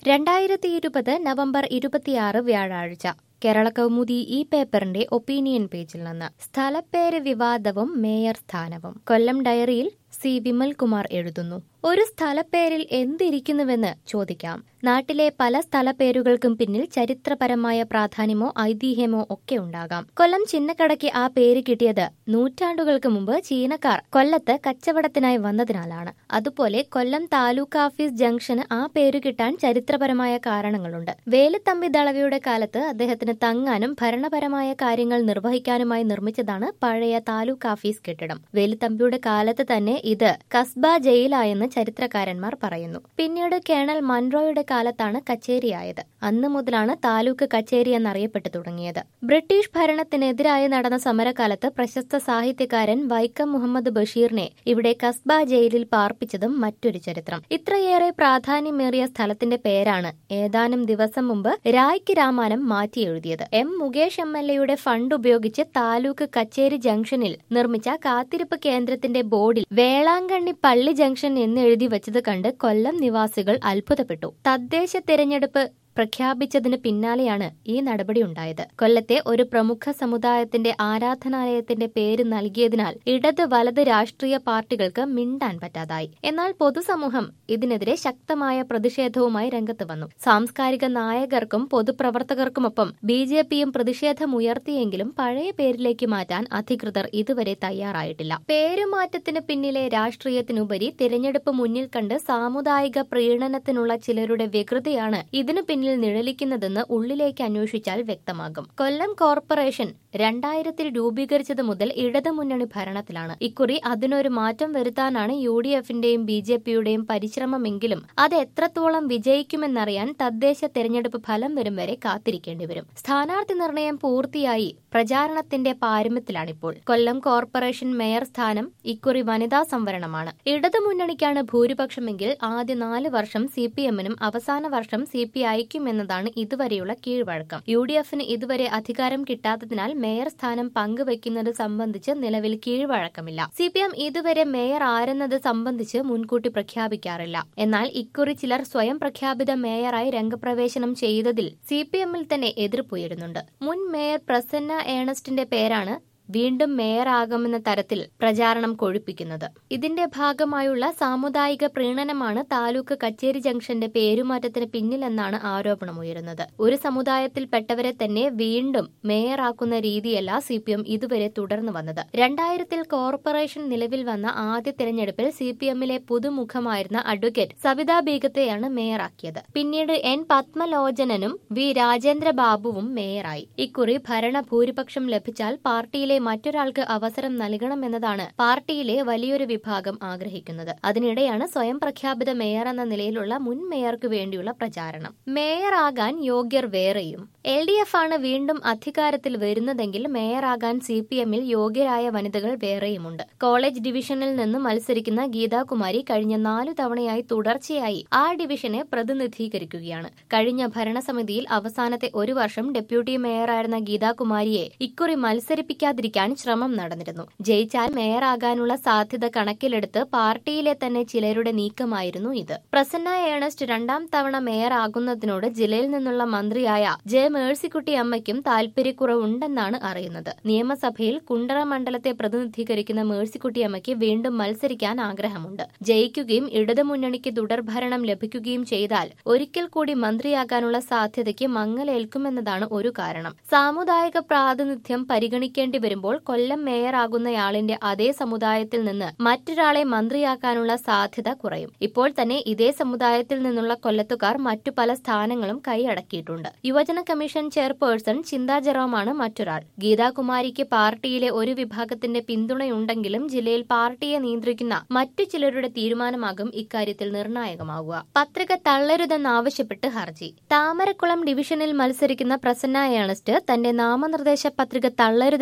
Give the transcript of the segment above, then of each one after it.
രണ്ടായിരത്തി ഇരുപത് നവംബർ ഇരുപത്തിയാറ് വ്യാഴാഴ്ച കേരള കൗമുദി ഈ പേപ്പറിന്റെ ഒപ്പീനിയൻ പേജിൽ നിന്ന് സ്ഥലപ്പേര് വിവാദവും മേയർ സ്ഥാനവും കൊല്ലം ഡയറിയിൽ സി വിമൽകുമാർ എഴുതുന്നു ഒരു സ്ഥലപ്പേരിൽ എന്തിരിക്കുന്നുവെന്ന് ചോദിക്കാം നാട്ടിലെ പല സ്ഥലപ്പേരുകൾക്കും പിന്നിൽ ചരിത്രപരമായ പ്രാധാന്യമോ ഐതിഹ്യമോ ഒക്കെ ഉണ്ടാകാം കൊല്ലം ചിന്നക്കടയ്ക്ക് ആ പേര് കിട്ടിയത് നൂറ്റാണ്ടുകൾക്ക് മുമ്പ് ചീനക്കാർ കൊല്ലത്ത് കച്ചവടത്തിനായി വന്നതിനാലാണ് അതുപോലെ കൊല്ലം താലൂക്ക് ഓഫീസ് ജംഗ്ഷന് ആ പേര് കിട്ടാൻ ചരിത്രപരമായ കാരണങ്ങളുണ്ട് വേലുത്തമ്പി ദളവയുടെ കാലത്ത് അദ്ദേഹത്തിന് തങ്ങാനും ഭരണപരമായ കാര്യങ്ങൾ നിർവഹിക്കാനുമായി നിർമ്മിച്ചതാണ് പഴയ താലൂക്ക് ഓഫീസ് കെട്ടിടം വേലുത്തമ്പിയുടെ കാലത്ത് തന്നെ ഇത് കസ്ബ ജയിലായെന്ന് ചരിത്രകാരന്മാർ പറയുന്നു പിന്നീട് കേണൽ മൺറോയുടെ കാലത്താണ് കച്ചേരിയായത് അന്നു മുതലാണ് താലൂക്ക് കച്ചേരി എന്നറിയപ്പെട്ടു തുടങ്ങിയത് ബ്രിട്ടീഷ് ഭരണത്തിനെതിരായി നടന്ന സമരകാലത്ത് പ്രശസ്ത സാഹിത്യകാരൻ വൈക്കം മുഹമ്മദ് ബഷീറിനെ ഇവിടെ കസ്ബ ജയിലിൽ പാർപ്പിച്ചതും മറ്റൊരു ചരിത്രം ഇത്രയേറെ പ്രാധാന്യമേറിയ സ്ഥലത്തിന്റെ പേരാണ് ഏതാനും ദിവസം മുമ്പ് രായ്ക്ക് രാമാനം മാറ്റി എഴുതിയത് എം മുകേഷ് എം എൽ എയുടെ ഫണ്ട് ഉപയോഗിച്ച് താലൂക്ക് കച്ചേരി ജംഗ്ഷനിൽ നിർമ്മിച്ച കാത്തിരിപ്പ് കേന്ദ്രത്തിന്റെ ബോർഡിൽ വേളാങ്കണ്ണി പള്ളി ജംഗ്ഷൻ എന്ന് എഴുതി വച്ചത് കണ്ട് കൊല്ലം നിവാസികൾ അത്ഭുതപ്പെട്ടു തദ്ദേശ തിരഞ്ഞെടുപ്പ് പ്രഖ്യാപിച്ചതിന് പിന്നാലെയാണ് ഈ നടപടിയുണ്ടായത് കൊല്ലത്തെ ഒരു പ്രമുഖ സമുദായത്തിന്റെ ആരാധനാലയത്തിന്റെ പേര് നൽകിയതിനാൽ ഇടത് വലത് രാഷ്ട്രീയ പാർട്ടികൾക്ക് മിണ്ടാൻ പറ്റാതായി എന്നാൽ പൊതുസമൂഹം ഇതിനെതിരെ ശക്തമായ പ്രതിഷേധവുമായി രംഗത്ത് വന്നു സാംസ്കാരിക നായകർക്കും പൊതുപ്രവർത്തകർക്കുമൊപ്പം ബി ജെ പിയും പ്രതിഷേധമുയർത്തിയെങ്കിലും പഴയ പേരിലേക്ക് മാറ്റാൻ അധികൃതർ ഇതുവരെ തയ്യാറായിട്ടില്ല പേരുമാറ്റത്തിന് പിന്നിലെ രാഷ്ട്രീയത്തിനുപരി തിരഞ്ഞെടുപ്പ് മുന്നിൽ കണ്ട് സാമുദായിക പ്രീണനത്തിനുള്ള ചിലരുടെ വികൃതിയാണ് ഇതിനു പിന്നിൽ നിഴലിക്കുന്നതെന്ന് ഉള്ളിലേക്ക് അന്വേഷിച്ചാൽ വ്യക്തമാകും കൊല്ലം കോർപ്പറേഷൻ രണ്ടായിരത്തിൽ രൂപീകരിച്ചത് മുതൽ ഇടതുമുന്നണി ഭരണത്തിലാണ് ഇക്കുറി അതിനൊരു മാറ്റം വരുത്താനാണ് യു ഡി എഫിന്റെയും ബി ജെ പിയുടെയും പരിശ്രമമെങ്കിലും അത് എത്രത്തോളം വിജയിക്കുമെന്നറിയാൻ തദ്ദേശ തെരഞ്ഞെടുപ്പ് ഫലം വരും വരെ കാത്തിരിക്കേണ്ടി വരും സ്ഥാനാർത്ഥി നിർണയം പൂർത്തിയായി പ്രചാരണത്തിന്റെ പാരമ്യത്തിലാണിപ്പോൾ കൊല്ലം കോർപ്പറേഷൻ മേയർ സ്ഥാനം ഇക്കുറി വനിതാ സംവരണമാണ് ഇടതുമുന്നണിക്കാണ് ഭൂരിപക്ഷമെങ്കിൽ ആദ്യ നാല് വർഷം സി പി എമ്മിനും അവസാന വർഷം സി പി ഐക്കും എന്നതാണ് ഇതുവരെയുള്ള കീഴ്വഴക്കം യു ഡി എഫിന് ഇതുവരെ അധികാരം കിട്ടാത്തതിനാൽ മേയർ സ്ഥാനം പങ്കുവയ്ക്കുന്നത് സംബന്ധിച്ച് നിലവിൽ കീഴ്വഴക്കമില്ല സി പി എം ഇതുവരെ മേയർ ആരെന്നത് സംബന്ധിച്ച് മുൻകൂട്ടി പ്രഖ്യാപിക്കാറില്ല എന്നാൽ ഇക്കുറി ചിലർ സ്വയം പ്രഖ്യാപിത മേയറായി രംഗപ്രവേശനം ചെയ്തതിൽ സി പി എമ്മിൽ തന്നെ എതിർപ്പുയരുന്നുണ്ട് മുൻ മേയർ പ്രസന്ന ഏണസ്റ്റിന്റെ പേരാണ് വീണ്ടും മേയറാകുമെന്ന തരത്തിൽ പ്രചാരണം കൊഴുപ്പിക്കുന്നത് ഇതിന്റെ ഭാഗമായുള്ള സാമുദായിക പ്രീണനമാണ് താലൂക്ക് കച്ചേരി ജംഗ്ഷന്റെ പേരുമാറ്റത്തിന് പിന്നിലെന്നാണ് ആരോപണമുയരുന്നത് ഒരു സമുദായത്തിൽപ്പെട്ടവരെ തന്നെ വീണ്ടും മേയറാക്കുന്ന രീതിയല്ല സി പി എം ഇതുവരെ തുടർന്നു വന്നത് രണ്ടായിരത്തിൽ കോർപ്പറേഷൻ നിലവിൽ വന്ന ആദ്യ തെരഞ്ഞെടുപ്പിൽ സി പി എമ്മിലെ പുതുമുഖമായിരുന്ന അഡ്വക്കേറ്റ് സവിതാ ബീഗത്തെയാണ് മേയറാക്കിയത് പിന്നീട് എൻ പത്മലോചനനും വി രാജേന്ദ്ര ബാബുവും മേയറായി ഇക്കുറി ഭരണഭൂരിപക്ഷം ലഭിച്ചാൽ പാർട്ടിയിലെ മറ്റൊരാൾക്ക് അവസരം നൽകണമെന്നതാണ് പാർട്ടിയിലെ വലിയൊരു വിഭാഗം ആഗ്രഹിക്കുന്നത് അതിനിടെയാണ് സ്വയം പ്രഖ്യാപിത മേയർ എന്ന നിലയിലുള്ള മുൻ മേയർക്ക് വേണ്ടിയുള്ള പ്രചാരണം മേയറാകാൻ യോഗ്യർ വേറെയും എൽ ഡി എഫ് ആണ് വീണ്ടും അധികാരത്തിൽ വരുന്നതെങ്കിൽ മേയറാകാൻ സി പി എമ്മിൽ യോഗ്യരായ വനിതകൾ വേറെയുമുണ്ട് കോളേജ് ഡിവിഷനിൽ നിന്ന് മത്സരിക്കുന്ന ഗീതാകുമാരി കഴിഞ്ഞ നാലു തവണയായി തുടർച്ചയായി ആ ഡിവിഷനെ പ്രതിനിധീകരിക്കുകയാണ് കഴിഞ്ഞ ഭരണസമിതിയിൽ അവസാനത്തെ ഒരു വർഷം ഡെപ്യൂട്ടി മേയറായിരുന്ന ഗീതാകുമാരിയെ ഇക്കുറി മത്സരിപ്പിക്കാതിരിക്കാൻ ശ്രമം നടന്നിരുന്നു ജയിച്ചാൽ മേയറാകാനുള്ള സാധ്യത കണക്കിലെടുത്ത് പാർട്ടിയിലെ തന്നെ ചിലരുടെ നീക്കമായിരുന്നു ഇത് പ്രസന്ന ഏണസ്റ്റ് രണ്ടാം തവണ മേയറാകുന്നതിനോട് ജില്ലയിൽ നിന്നുള്ള മന്ത്രിയായ ജെ മേഴ്സിക്കുട്ടി അമ്മയ്ക്കും താൽപര്യക്കുറവുണ്ടെന്നാണ് അറിയുന്നത് നിയമസഭയിൽ കുണ്ടറ മണ്ഡലത്തെ പ്രതിനിധീകരിക്കുന്ന മേഴ്സിക്കുട്ടി അമ്മയ്ക്ക് വീണ്ടും മത്സരിക്കാൻ ആഗ്രഹമുണ്ട് ജയിക്കുകയും ഇടതുമുന്നണിക്ക് തുടർഭരണം ലഭിക്കുകയും ചെയ്താൽ ഒരിക്കൽ കൂടി മന്ത്രിയാകാനുള്ള സാധ്യതയ്ക്ക് മങ്ങലേൽക്കുമെന്നതാണ് ഒരു കാരണം സാമുദായിക പ്രാതിനിധ്യം പരിഗണിക്കേണ്ടി വരുമ്പോൾ കൊല്ലം മേയറാകുന്നയാളിന്റെ അതേ സമുദായത്തിൽ നിന്ന് മറ്റൊരാളെ മന്ത്രിയാക്കാനുള്ള സാധ്യത കുറയും ഇപ്പോൾ തന്നെ ഇതേ സമുദായത്തിൽ നിന്നുള്ള കൊല്ലത്തുകാർ മറ്റു പല സ്ഥാനങ്ങളും കൈയടക്കിയിട്ടുണ്ട് യുവജന കമ്മീഷൻ ചെയർപേഴ്സൺ ചിന്താ ജെറോമാണ് മറ്റൊരാൾ ഗീതാകുമാരിക്ക് പാർട്ടിയിലെ ഒരു വിഭാഗത്തിന്റെ പിന്തുണയുണ്ടെങ്കിലും ജില്ലയിൽ പാർട്ടിയെ നിയന്ത്രിക്കുന്ന മറ്റു ചിലരുടെ തീരുമാനമാകും ഇക്കാര്യത്തിൽ നിർണായകമാവുക പത്രിക തള്ളരുതെന്നാവശ്യപ്പെട്ട് ഹർജി താമരക്കുളം ഡിവിഷനിൽ മത്സരിക്കുന്ന പ്രസന്ന ഏണസ്റ്റ് തന്റെ നാമനിർദ്ദേശ പത്രിക തള്ളരുതെന്നാവശ്യം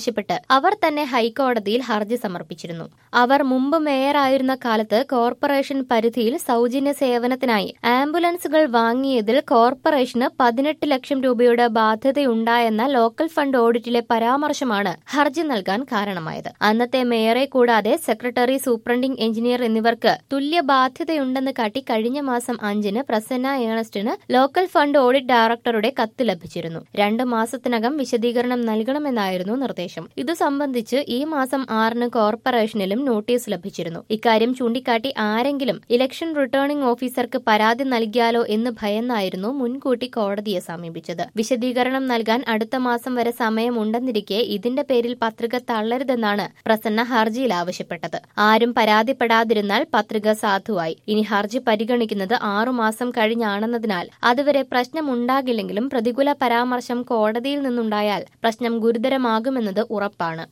ആവശ്യപ്പെട്ട് അവർ തന്നെ ഹൈക്കോടതിയിൽ ഹർജി സമർപ്പിച്ചിരുന്നു അവർ മുമ്പ് മേയറായിരുന്ന കാലത്ത് കോർപ്പറേഷൻ പരിധിയിൽ സൗജന്യ സേവനത്തിനായി ആംബുലൻസുകൾ വാങ്ങിയതിൽ കോർപ്പറേഷന് പതിനെട്ട് ലക്ഷം രൂപയുടെ ബാധ്യതയുണ്ടായെന്ന ലോക്കൽ ഫണ്ട് ഓഡിറ്റിലെ പരാമർശമാണ് ഹർജി നൽകാൻ കാരണമായത് അന്നത്തെ മേയറെ കൂടാതെ സെക്രട്ടറി സൂപ്രണ്ടിംഗ് എഞ്ചിനീയർ എന്നിവർക്ക് തുല്യ ബാധ്യതയുണ്ടെന്ന് കാട്ടി കഴിഞ്ഞ മാസം അഞ്ചിന് പ്രസന്ന ഏണസ്റ്റിന് ലോക്കൽ ഫണ്ട് ഓഡിറ്റ് ഡയറക്ടറുടെ കത്ത് ലഭിച്ചിരുന്നു രണ്ട് മാസത്തിനകം വിശദീകരണം നൽകണമെന്നായിരുന്നു നിർദ്ദേശം ഇതു സംബന്ധിച്ച് ഈ മാസം ആറിന് കോർപ്പറേഷനിലും നോട്ടീസ് ലഭിച്ചിരുന്നു ഇക്കാര്യം ചൂണ്ടിക്കാട്ടി ആരെങ്കിലും ഇലക്ഷൻ റിട്ടേണിംഗ് ഓഫീസർക്ക് പരാതി നൽകിയാലോ എന്ന് ഭയന്നായിരുന്നു മുൻകൂട്ടി കോടതിയെ സമീപിച്ചത് വിശദീകരണം നൽകാൻ അടുത്ത മാസം വരെ സമയമുണ്ടെന്നിരിക്കെ ഇതിന്റെ പേരിൽ പത്രിക തള്ളരുതെന്നാണ് പ്രസന്ന ഹർജിയിൽ ആവശ്യപ്പെട്ടത് ആരും പരാതിപ്പെടാതിരുന്നാൽ പത്രിക സാധുവായി ഇനി ഹർജി പരിഗണിക്കുന്നത് ആറുമാസം കഴിഞ്ഞാണെന്നതിനാൽ അതുവരെ പ്രശ്നമുണ്ടാകില്ലെങ്കിലും പ്രതികൂല പരാമർശം കോടതിയിൽ നിന്നുണ്ടായാൽ പ്രശ്നം ഗുരുതരമാകുമെന്നത് ഉറപ്പാണ്